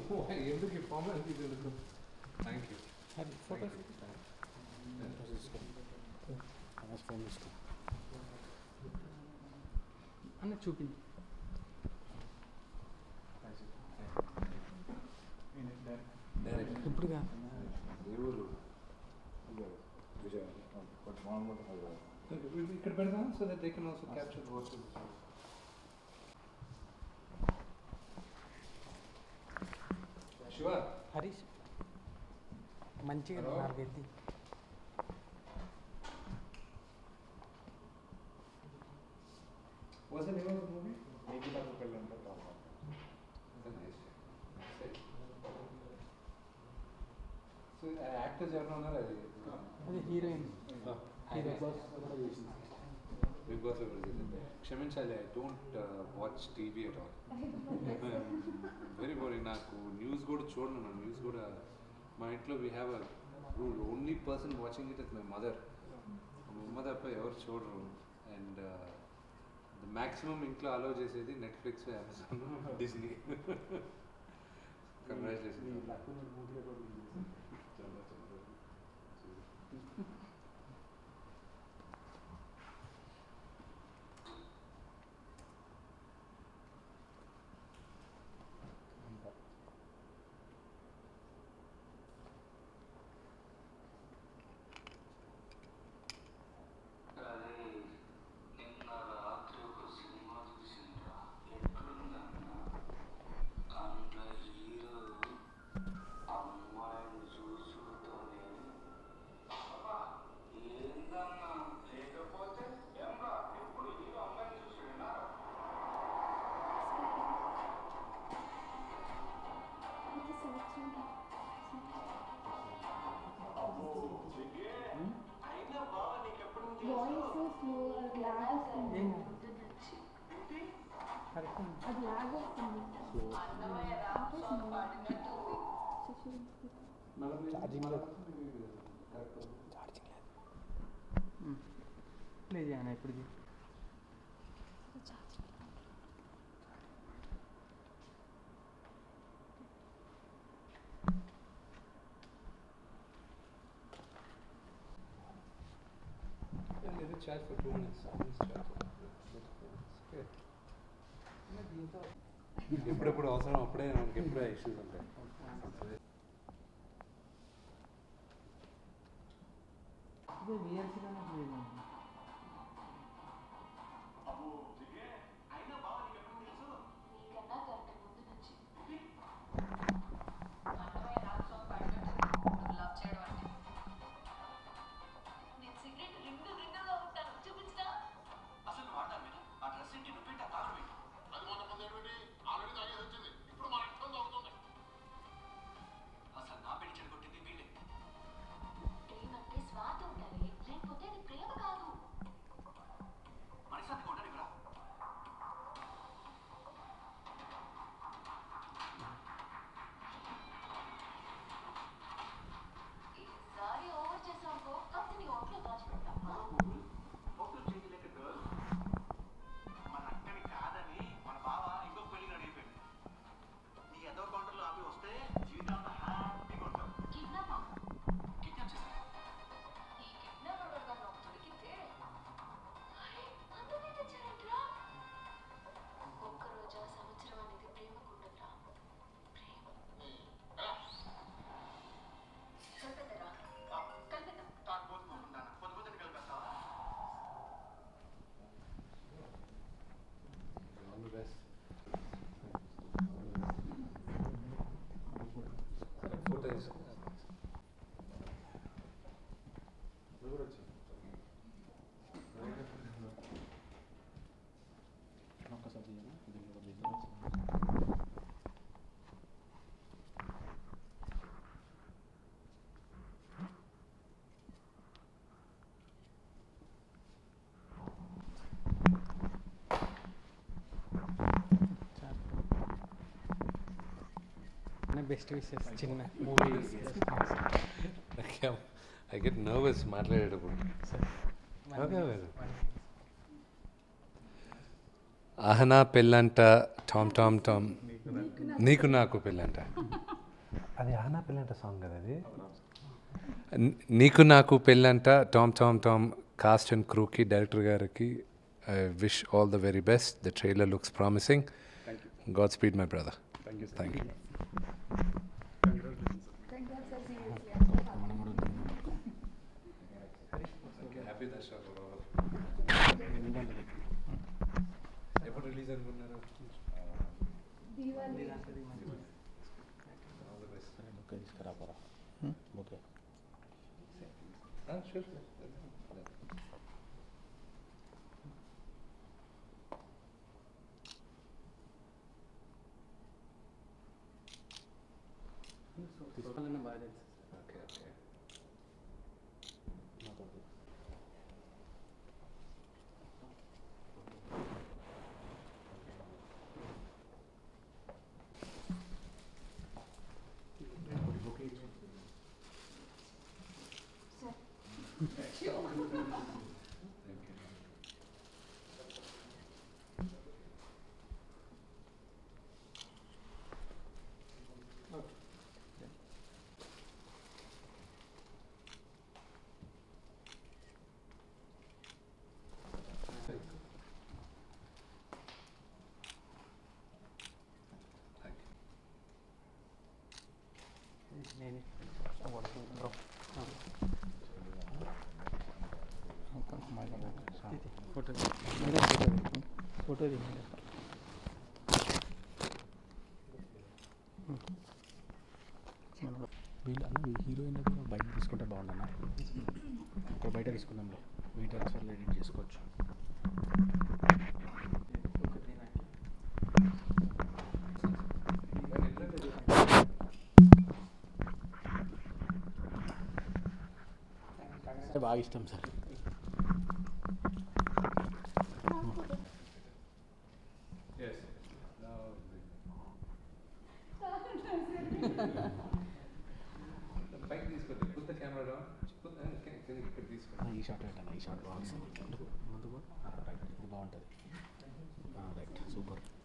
ఎందుకు ఈ ఫామ్ ఇది ఎందుకు థ్యాంక్ యూ ఫోటో అన్న చూపింది డైరెక్ట్ ఇప్పుడు కాదు ఇక్కడ పెడదాం so that they can also capture work Shiva Harish మంచిగా Hello? నాలుగైదు was the name of the movie so actors ఎవరైనా ఉన్నారు అది అది హీరోయిన్ హీరో బిగ్ బాస్ ఎవరు చేసింది క్షమించాలి I don't watch TV at all very boring నాకు న్యూస్ కూడా చూడను నా న్యూస్ కూడా మా ఇంట్లో we have a rule only person watching it is my mother మా అమ్మ తప్ప ఎవరు చూడరు అండ్ మ్యాక్సిమం ఇంట్లో అలౌ చేసేది నెట్ఫ్లిక్స్ అమెజాన్ డిస్నీ కంగ్రాచులేషన్ అదే నిన్న రాత్రి ఒక సినిమా చూసిండ్రా ఎట్లుందన్న అందులో హీరో అమ్మాయిని చూసుడుతోనే అబ్బా ఏందన్నా లేకపోతే ఏమ్రా ఇప్పుడు హీరో అమ్మాయిని చూసుడేనా అయినా బావ నీకెప్పుడు వాయిస్ స్లో లాగ్ వస్తుంది ఏం ఏంటి కరెక్ట్ అది లాగ్ వస్తుంది ప్లే చేయను ఇప్పుడు ఇది. Yeah, let it chat for two minutes. Please chat for Okay. ఎప్పుడెప్పుడు అవసరం అప్పుడే మనకి ఎప్పుడే ఇష్యూస్ ఉంటాయి ఇది VLC లోనే play చేయండి. అయినా బావ నీకెప్పుడు తెలుసు నీకన్నా గంట ముందు నుంచి అన్నమయ్య రాక్ సాంగ్ పాడినట్టు లవ్ చేయడం అంటే నేను సిగరెట్ రింగు రింగుగా ఉంటాను చూపించగా అసలు నువ్వు వాడతావు మీద ఆ డ్రెస్ ఏంటి నువ్వేంటి ఆ తాగడం ఏంటి అది మొన్న పొందేటువంటి ఆల్రెడీ తాగేసి వచ్చింది ఇప్పుడు మన ఇష్టం తాగుతుంది అసలు నా పెళ్లి చెడగొట్టింది వీళ్ళే ప్రేమ అంటే స్వార్థం ఉండాలి లేకపోతే అది ప్రేమ కాదు మనశ్శాంతిగా ఉండని కదా ఈసారి ఓవర్ చేసావుకో కత్తి నీ ఒంట్లో దాచిపెడతా ఫోటో చేయలేక గర్ల్ మన అక్కని కాదని మన బావ ఇంకొక పెళ్లికి అడిగిపోయింది నీ ఎదో కౌంటర్లో ఆపి వస్తే జీవితాంతా హ్యాపీగా ఉంటావు కిడ్నాప్ కిడ్నాప్ చేశారు ఈ కిడ్నాపర్ వర్గం నాకు దొరికితే అరే అందరినీ తెచ్చారంట్రా ఒక్క రోజా సంవత్సరం అనేది ప్రేమకుండదురా ప్రేమ కలిపేదరా కలిపేదా తాకపోతున్నాను పొద్దు పొద్దున కలిపేస్తావా ఆల్ ది బెస్ట్ ఫోటో నా బెస్ట్ విషెస్ చిన్న మూవీ ఐ గెట్ నర్వస్ మాట్లాడేటప్పుడు Okay, well. అహనా పెళ్ళంట టామ్ టామ్ టామ్ నీకు నాకు పెళ్ళంట అది ఆనా పిల్లంట సాంగ్ కదా అది న- నీకు నాకు పెళ్ళంట టామ్ టామ్ టామ్ కాస్ట్ అండ్ క్రూకి డైరెక్టర్ గారికి I wish all the very best the trailer looks promising god speed my brother thank you ఎప్పుడు రిలీజ్ అనుకున్నారు బుక్ తీసుకురా పోరా ఓకే షూర్ తీసుకోవాలన్న బాగా తెలుసు ఓకే ఓకే నేనే ఫోటో మేడం ఫోటో ఫోటో తీ మేడం వీళ్ళు అన్న హీరోయిన్ దగ్గర బయట తీసుకుంటే బాగుండన్న ఇక్కడ బయట తీసుకుందాంలే మీ ట్రాన్స్ఫర్లో ఎడిట్ చేసుకోవచ్చు బాగా ఇష్టం సార్ Yes. Now. పైకి తీసుకోండి put the camera down put ఇక్కడ తీసుకోండి ఈ షాట్ పెట్టాను ఈ షాట్ బాగుంది ముందుకు రైట్ ఇది బాగుంటుంది రైట్ సూపర్